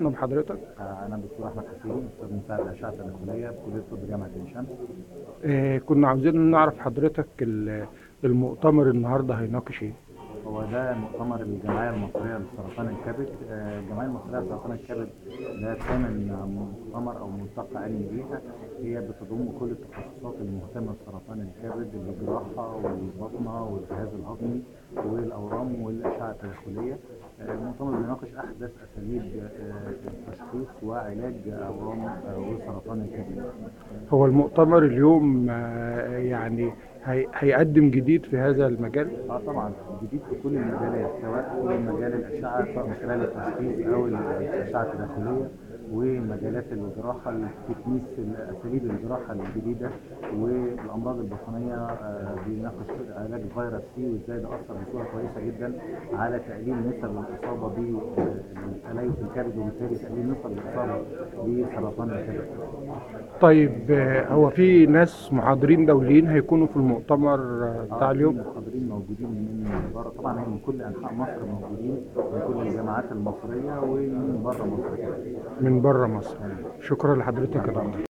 تعرفنا بحضرتك أنا الدكتور أحمد حسين أستاذ مساعد الأشعة التداخلية بكلية طب جامعة عين شمس. آه، كنا عاوزين نعرف حضرتك ال- المؤتمر النهارده هيناقش ايه هو ده مؤتمر الجمعية المصرية لسرطان الكبد. آه، الجمعية المصرية لسرطان الكبد ده ثامن مؤتمر أو ملتقى علمي ليها هي بتضم كل التخصصات المهتمة بسرطان الكبد الجراحة والبطنة والجهاز الهضمي والأورام والأشعة التداخلية. آه، المؤتمر بيناقش أحدث أساليب آه، تشخيص وعلاج أورام آه، وسرطان الكبد. هو المؤتمر اليوم آه، يعني هي- هيقدم جديد في هذا المجال اه طبعا جديد في كل المجالات سواء في مجال الاشعه سواء من خلال التشخيص او الاشعه التداخليه ومجالات الجراحه التكنيس اساليب الجراحه الجديده والامراض البطنيه آه، بيناقش علاج فيروس سي وازاي ده اثر بصوره كويسه جدا على تقليل نسب الاصابه بتليف الكبد وبالتالي تقليل نسب الاصابه بسرطان الكبد. طيب آه، هو في ناس محاضرين دوليين هيكونوا في المؤتمر آه، بتاع آه، اليوم المحاضرين موجودين من بره طبعا هي من كل انحاء مصر موجودين من كل الجامعات المصريه ومن بره مصر كمان من بره مصر شكرا لحضرتك يا دكتور